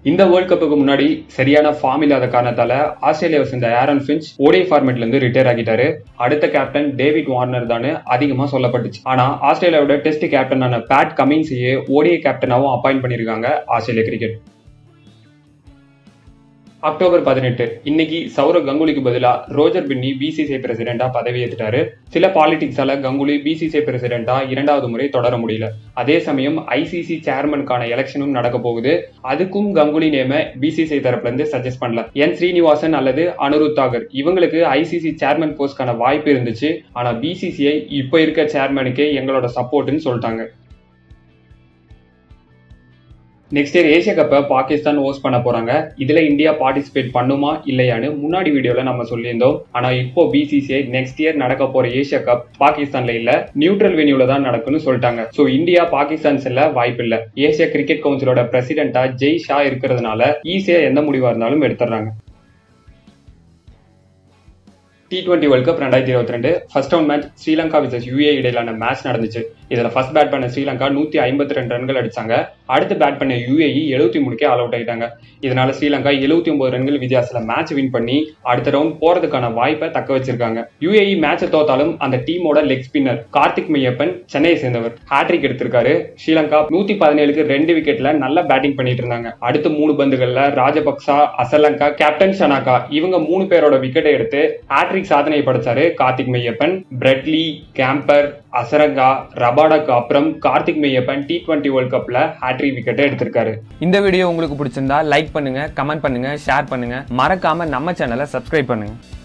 இந்த வேர்ல்ட் கப்புக்கு முன்னாடி சரியான ஃபார்ம் இல்லாத காரணத்தால ஆஸ்திரேலியாவை சேர்ந்த ஆரன் ஃபின்ச் ஓடிஐ ஃபார்மேட்ல இருந்து ரிட்டையர் ஆகிட்டாரு அடுத்த கேப்டன் டேவிட் வார்னர் தான் அதிகமா சொல்லப்பட்டுச்சு ஆனா ஆஸ்திரேலியாவோட டெஸ்ட் கேப்டனான பேட் கமின்ஸையே ஓடிஐ கேப்டனாவும் அப்பாயிண்ட் பண்ணிருக்காங்க ஆஸ்திரேலியா கிரிக்கெட் அக்டோபர் பதினெட்டு இன்னைக்கு சௌரவ் கங்குலிக்கு பதிலா ரோஜர் பின்னி பிசிசிஐ பிரசிடென்டா பதவியேற்றுட்டாரு சில பாலிடிக்ஸால கங்குலி பிசிசிஐ பிரசிடென்டா இரண்டாவது முறை தொடர முடியல அதே சமயம் ஐசிசி சேர்மனுக்கான எலெக்ஷனும் நடக்க போகுது அதுக்கும் கங்குலி நேம பிசிசிஐ தரப்புல இருந்து சஜஸ்ட் பண்ணல என் ஸ்ரீனிவாசன் அல்லது அனுருத் தாகர் இவங்களுக்கு ஐசிசி சேர்மன் போஸ்ட்கான வாய்ப்பு இருந்துச்சு ஆனா பிசிசிஐ இப்போ இருக்க சேர்மனுக்கே எங்களோட சப்போர்ட்னு சொல்லிட்டாங்க நெக்ஸ்ட் இயர் ஏசியா கப்பை பாகிஸ்தான் ஹோஸ்ட் பண்ண போறாங்க இதுல இந்தியா பார்ட்டிசிபேட் பண்ணுமா இல்லையான்னு முன்னாடி வீடியோல நம்ம சொல்லியிருந்தோம் ஆனா இப்போ பிசிசிஐ நெக்ஸ்ட் இயர் நடக்க போற ஏசியா கப் பாகிஸ்தான்ல இல்ல நியூட்ரல் வெனியூல தான் நடக்கும்னு சொல்லிட்டாங்க சோ இந்தியா பாகிஸ்தான் செல்ல வாய்ப்பு இல்ல ஏசியா கிரிக்கெட் கவுன்சிலோட பிரசிடென்டா ஜெய் ஷா இருக்கிறதுனால ஈஸியா எந்த முடிவா இருந்தாலும் எடுத்துறாங்க டி டுவெண்ட்டி வேர்ல்ட் கப் ரெண்டாயிரத்தி இருபத்தி ரெண்டு first round match Sri Lanka versus UA இடையிலான மேட்ச் நடந்துச்சு இதுல ஃபர்ஸ்ட் பேட் பண்ண ஸ்ரீலங்கா நூத்தி ஐம்பத்தி ரெண்டு ரன்கள் அடிச்சாங்க அடுத்து பேட் பண்ண யூஏஇ எழுபத்தி மூணுக்கே ஆல் அவுட் ஆயிட்டாங்க இதனால ஸ்ரீலங்கா எழுபத்தி ஒன்பது ரன்கள் வித்தியாசத்துல மேட்ச் வின் பண்ணி அடுத்த ரவுண்ட் போறதுக்கான வாய்ப்பை தக்க வச்சிருக்காங்க யூஏஇ மேட்சை தோத்தாலும் அந்த டீமோட லெக் ஸ்பின்னர் கார்த்திக் மையப்பன் சென்னையை சேர்ந்தவர் ஹேட்ரிக் எடுத்திருக்காரு ஸ்ரீலங்கா நூத்தி பதினேழுக்கு ரெண்டு விக்கெட்ல நல்ல பேட்டிங் பண்ணிட்டு இருந்தாங்க அடுத்த மூணு பந்துகள்ல ராஜபக்சா அசலங்கா கேப்டன் ஷனாகா இவங்க மூணு பேரோட விக்கெட்டை எடுத்து ஹேட்ரிக் சாதனை படைச்சாரு கார்த்திக் மையப்பன் பிரெட்லி கேம்பர் அசரங்கா ரபாடாக்கு அப்புறம் Karthik Meiyappan T twenty world கப்ல ஹேட்ரிக் விக்கெட்டை எடுத்திருக்காரு இந்த வீடியோ உங்களுக்கு பிடிச்சிருந்தா லைக் பண்ணுங்க கமெண்ட் பண்ணுங்க ஷேர் பண்ணுங்க மறக்காம நம்ம சேனலை சப்ஸ்கிரைப் பண்ணுங்க